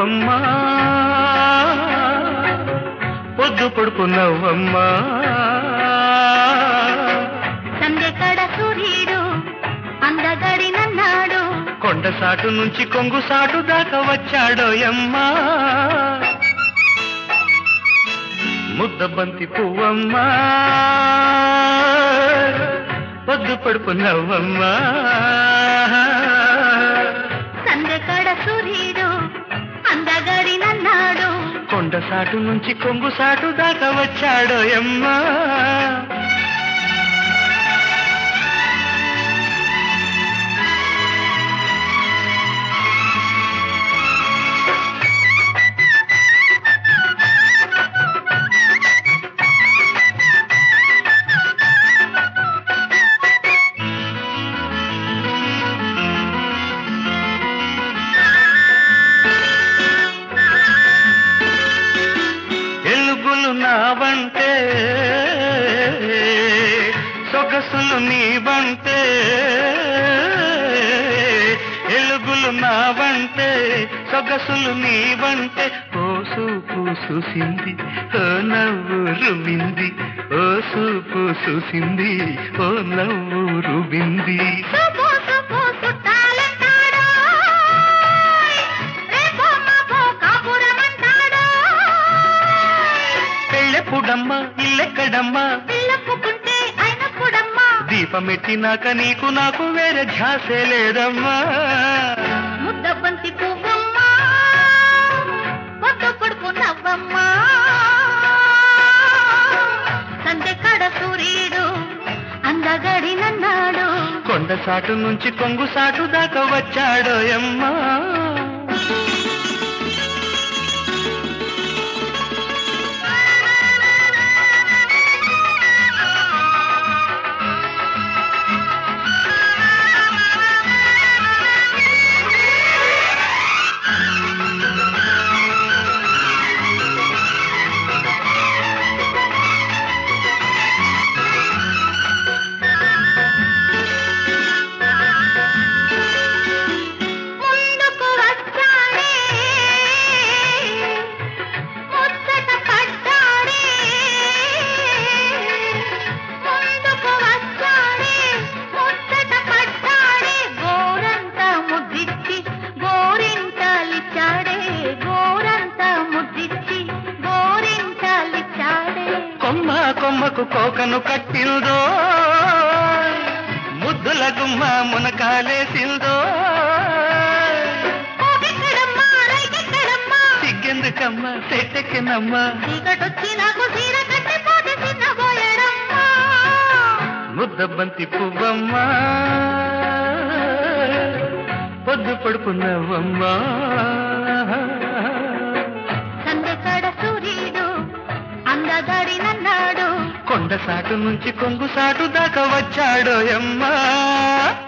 పువ్వమ్మా పొద్దు పొడుపు నవ్వమ్మా సందెకడ సూర్యుడు అందగడినన్నాడు కొండ సాటు నుంచి కొంగు సాటు దాకా వచ్చాడోయమ్మా ముద్ద బంతి పువ్వమ్మా పొద్దు పొడుపు నవ్వమ్మా సందెకడ సూర్యుడు అందగడినన్నాడు కొండ సాటు నుంచి కొంగు సాటు దాకా వచ్చాడోయమ్మా ఎలుగులు నావంటే సొగసులు నీవంటే ఎలుగులు నావంటే సొగసులు నీవంటే ఓ సూపు చూసింది ఓ నవ్వు రువింది ఓ సూపు చూసింది ఓ నవ్వు రువింది సుబ్బు సుబ్బు చుట్టాలంటాడు రేపో మాపో కాపురమంటాడు పెళ్ళెప్పుడమ్మా ఇల్లెక్కడమ్మా పిల్లప్పుకుంటే అయినప్పుడమ్మా దీపమెట్టినాక నీకు నాకు వేరే ఝాసే లేదమ్మా ముద్దబంతి పువ్వమ్మా పొద్దు పొడుపు నవ్వమ్మా సందెకడ సూర్యుడు అందగడినన్నాడు కొండ సాటు నుంచి కొంగు సాటు దాకా వచ్చాడోయమ్మా ముందుకు వచ్చాడే ముచ్చట పడ్డాడే ముందుకు వచ్చాడే ముచ్చట పడ్డాడే గోరంత ముద్దిచ్చి గోరింతలిచ్చాడే గోరంత ముద్దిచ్చి గోరింతలిచ్చాడే కొమ్మ కొమ్మకు కోకను కట్టిందో ముద్దుల గుమ్మ మునకాలేసిందో పోగెక్కడమ్మా రైకెక్కడమ్మా సిగ్గెందుకమ్మ సెట్టెక్కినమ్మా చీకటొచ్చి నాకు చీర కట్టిపోతే చిన్నబోయడమ్మా ముద్దబంతి పువ్వమ్మా పొద్దు పడుకున్నవమ్మా సందెకడ సూర్యుడు అందగడినన్నాడు కొండ సాటు నుంచి కొంగు సాటు దాకా వచ్చాడోయమ్మా